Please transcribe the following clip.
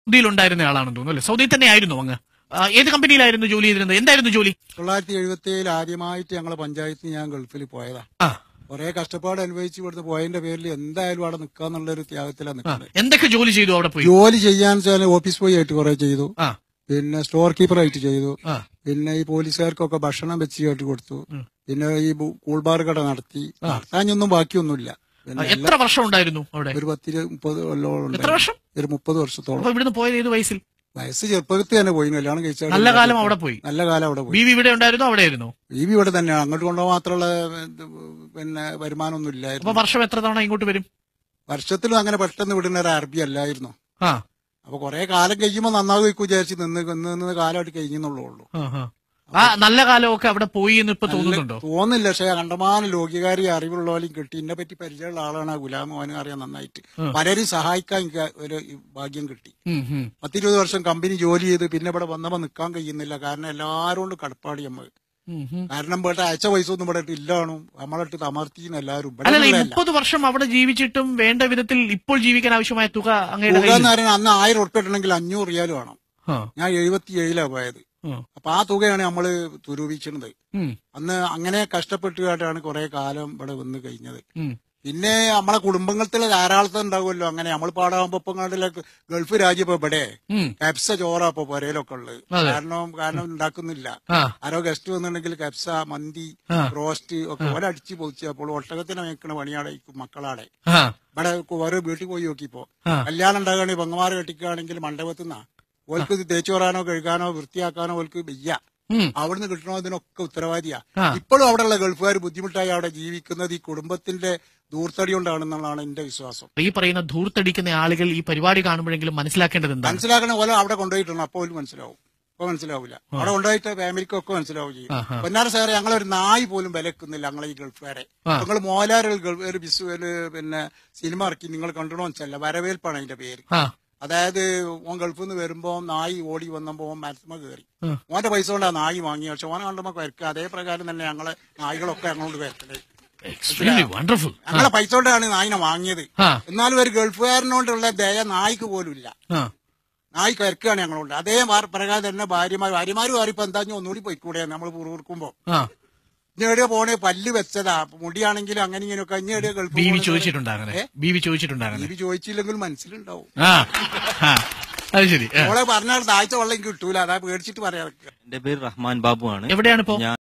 സൗദിയിലുണ്ടായിരുന്ന ആളാണെന്ന് തോന്നുന്നു അല്ലെ സൗദിയിൽ തന്നെ ആയിരുന്നു അങ്ങ് ആ, ഏത് കമ്പനിയിലായിരുന്നു ജോലി ചെയ്തിരുന്നത് എന്തായിരുന്നു ജോലി തൊള്ളായിരത്തി എഴുപത്തി ഏഴിൽ ആദ്യമായിട്ട് ഞങ്ങളെ പഞ്ചായത്തിൽ ഞാൻ ഗൾഫിൽ പോയതാ ആ കുറെ കഷ്ടപ്പാട് അനുഭവിച്ച് ഇവിടുന്ന് പോയതിന്റെ പേരിൽ എന്തായാലും അവിടെ നിൽക്കാന്നുള്ള ഒരു ത്യാഗത്തിലാണ് ആ. നിൽക്കുന്നത് എന്തൊക്കെ ജോലി ചെയ്തു അവിടെ പോയി ജോലി ചെയ്യാൻ വെച്ചാൽ ഓഫീസ് ബോയ് ആയിട്ട് കുറെ ചെയ്തു ആ പിന്നെ സ്റ്റോർ കീപ്പർ ആയിട്ട് ചെയ്തു ആ പിന്നെ ഈ പോലീസുകാർക്കൊക്കെ ഭക്ഷണം വെച്ച് കേട്ട് കൊടുത്തു പിന്നെ ഈ ബു- കൂൾബാർ കട നടത്തി നടത്താനൊന്നും ബാക്കിയൊന്നുമില്ല ആ, പിന്നെ എത്ര വർഷം ഉണ്ടായിരുന്നു അവിടെ ഒരു പത്തിരു മുപ്പത് കൊല്ലോളം എത്ര വർഷം ഒരു മുപ്പത് വർഷത്തോളം അപ്പൊ ഇവിടുന്ന് പോയത് ഏത് വയസ്സിൽ വയസ്സ് ചെറുപ്പത്തിൽ തന്നെ പോയി കല്യാണം കഴിച്ചാൽ നല്ല കാലം അവിടെ പോയി നല്ല കാലം അവിടെ പോയി ബി വി ഇവിടെ ഉണ്ടായിരുന്നു അവിടെ ആയിരുന്നു ഈ വി ഇവിടെ തന്നെയാണ് അങ്ങോട്ട് കൊണ്ടുപോകാൻ മാത്രമുള്ള ഇത് പിന്നെ വരുമാനമൊന്നും അപ്പൊ ഇല്ലായിരുന്നു വർഷം എത്ര തവണ ഇങ്ങോട്ട് വരും വർഷത്തിൽ അങ്ങനെ പെട്ടെന്ന് വിടുന്ന ഒരു അറബി അല്ലായിരുന്നു ആ അപ്പൊ കുറെ കാലം കഴിയുമ്പോൾ നന്നാകും വിചാരിച്ച് നിന്ന് നിന്ന് നിന്ന് കാലമായിട്ട് കഴിഞ്ഞെന്നുള്ളൂ ഉള്ളൂ ആ, ആ. ആ നല്ല കാലമൊക്കെ അവിടെ പോയി എന്ന് ഇപ്പൊ തോന്നുന്നുണ്ടോ തോന്നില്ല പക്ഷെ കണ്ടമാനം ലോകികാരി അറിവുള്ളവരും കിട്ടി എന്നെ പറ്റി പരിചയമുള്ള ആളാണ് ആ ഗുലാം മോഹൻ അറിയാൻ നന്നായിട്ട് പലരും സഹായിക്കാൻ എനിക്ക് ഒരു ഭാഗ്യം കിട്ടി ഉം, ഉം. പത്തിരുപത് വർഷം കമ്പനി ജോലി ചെയ്ത് പിന്നെ ഇവിടെ വന്നപ്പോ നിൽക്കാൻ കഴിയുന്നില്ല കാരണം എല്ലാവരും കൊണ്ട് കടപ്പാടി നമ്മൾ ഉം, ഉം. കാരണം ഇവിടെ അയച്ച പൈസ ഒന്നും ഇവിടെ ഇല്ലാണു നമ്മളിട്ട് തമർത്തിന്ന് എല്ലാവരും ഇവിടെ അല്ലല്ല ഈ ഉള്ളതല്ല. മുപ്പത് വർഷം അവിടെ ജീവിച്ചിട്ടും വേണ്ട വിധത്തിൽ ഇപ്പോൾ ജീവിക്കാൻ ആവശ്യമായ തുക അങ്ങയുടെ തുക കയ്യിൽ എന്ന് പറയുന്നത് അന്ന് ആയിരം ഉറുപ്പ ഇടണമെങ്കിൽ അഞ്ഞൂറ് റിയാൽ വേണം ആ, ഞാൻ എഴുപത്തി ഏഴിലാ പോയത് ആ. അപ്പൊ ആ തുകയാണ് നമ്മള് തുരൂപിച്ചത് ഉം, അന്ന് അങ്ങനെ കഷ്ടപ്പെട്ടുകൊണ്ടാണ് കുറെ കാലം ഇവിടെ വന്ന് കഴിഞ്ഞത് ഉം. പിന്നെ നമ്മളെ കുടുംബത്തിലെ ധാരാളത്തെ ഉണ്ടാവുമല്ലോ അങ്ങനെ നമ്മൾ പാടാകുമ്പോ ഇപ്പം കണ്ടില്ല ഗൾഫ് രാജ്യം ഇപ്പൊ ഇവിടെ ഉം. കെപ്സ ചോറാ ഇപ്പൊ പുരയിലൊക്കെ ഉള്ളത് അതെ. കാരണം കാരണം ഉണ്ടാക്കുന്നില്ല ആ ആരോ ഗസ്റ്റ് വന്നിട്ടുണ്ടെങ്കിൽ കെപ്സ മന്തി ആ. റോസ്റ്റ് ഒക്കെ ഓരോ അടിച്ച് പൊളിച്ച് അപ്പോൾ ഒട്ടകത്തിനെ മേക്കണ പണിയാടെ ഈ മക്കളാടെ ആ ഇവിടെ ഓരോ വീട്ടിൽ പോയി നോക്കിപ്പോ ആ. കല്യാണം ഉണ്ടാകുകയാണെങ്കിൽ പെങ്ങമാറ് കെട്ടിക്കുകയാണെങ്കിൽ മണ്ഡപത്തിൽ നിന്നാ ഓൽക്ക് ഇത് തേച്ചോറാനോ കഴുകാനോ വൃത്തിയാക്കാനോ ഓൽക്ക് വയ്യ ഉം. അവിടുന്ന് കിട്ടണതിനൊക്കെ ഉത്തരവാദിയാ ആ. ഇപ്പോഴും അവിടെയുള്ള ഗൾഫുകാർ ബുദ്ധിമുട്ടായി അവിടെ ജീവിക്കുന്നത് ഈ കുടുംബത്തിന്റെ ദൂർത്തടി കൊണ്ടാണെന്നുള്ളതാണ് എന്റെ വിശ്വാസം ഈ പറയുന്ന ധൂർത്തടിക്കുന്ന ആളുകൾ ഈ പരിപാടി കാണുമ്പോഴെങ്കിലും മനസ്സിലാക്കേണ്ടത് എന്താണ് മനസ്സിലാക്കണ പോലെ അവിടെ കൊണ്ടുപോയിട്ടുണ്ട് അപ്പോൾ ഓല് മനസ്സിലാവും ഇപ്പൊ മനസ്സിലാവില്ല അവിടെ കൊണ്ടുപോയിട്ട് ഫാമിലിക്കൊക്കെ മനസ്സിലാവും ചെയ്യും ആ, ആ. പൊന്നാര സാറേ ഞങ്ങളൊരു നായി പോലും വിലക്കുന്നില്ല ഞങ്ങളെ ഈ ഗൾഫുകാരെ ആ. നിങ്ങൾ മോലാരുകൾ ഗൾഫ് ഒരു ബിസ് ഒരു പിന്നെ സിനിമ ഇറക്കി നിങ്ങൾ കണ്ടണോ വെച്ചല്ല വരവേൽപ്പാണ് അതിന്റെ പേര് ആ അതായത് ഓൻ ഗൾഫിൽ നിന്ന് വരുമ്പോ നായി ഓടി വന്നപ്പോ ഓൻ മരത്തുമ കയറി ആ. ഓന്റെ പൈസ കൊണ്ടാ നായി വാങ്ങി പക്ഷെ ഓനെ കണ്ടുമ്പോ വരക്കുക അതേ പ്രകാരം തന്നെ ഞങ്ങളെ നായികളൊക്കെ ഞങ്ങളോട് വരക്കണേ എക്സ്ട്രീംലി വണ്ടർഫുൾ ഞങ്ങളെ പൈസ കൊണ്ടാണ് നായിനെ വാങ്ങിയത് ആ എന്നാലും ഒരു ഗൾഫുകാരനോടുള്ള ദയ നായിക്ക് പോലും ഇല്ല ആ നായി കരക്കുകയാണ് ഞങ്ങളോട് അതേ മാർ- പ്രകാരം തന്നെ ഭാര്യമാർ ഭാര്യമാര് മാറിപ്പോ എന്താ ഇനി ഒന്നുകൂടി പോയിക്കൂടെ നമ്മൾ പൂർവ്വർക്കുമ്പോ ആ ഇനി എവിടെയോ പോണേ പല്ല് വെച്ചതാ മുടിയാണെങ്കിലും അങ്ങനെ ഇങ്ങനെയൊക്കെ ഇനി എവിടെയോ ഗൾഫ് ബി വി പോണേ- ചോദിച്ചിട്ടുണ്ട് അങ്ങനെ ഏ? ബി വി ചോദിച്ചിട്ടുണ്ട് അങ്ങനെ ബീവി ചോദിച്ചില്ലെങ്കിൽ മനസ്സിലുണ്ടാവും ആ ആ അത് ശരി ആ. മോളെ പറഞ്ഞാൽ താഴ്ച വെള്ളം കിട്ടൂല അതാ പേടിച്ചിട്ട് പറയാ എന്റെ പേര് റഹ്മാൻ ബാബു ആണ് എവിടെയാണ് ഇപ്പോ ഞാൻ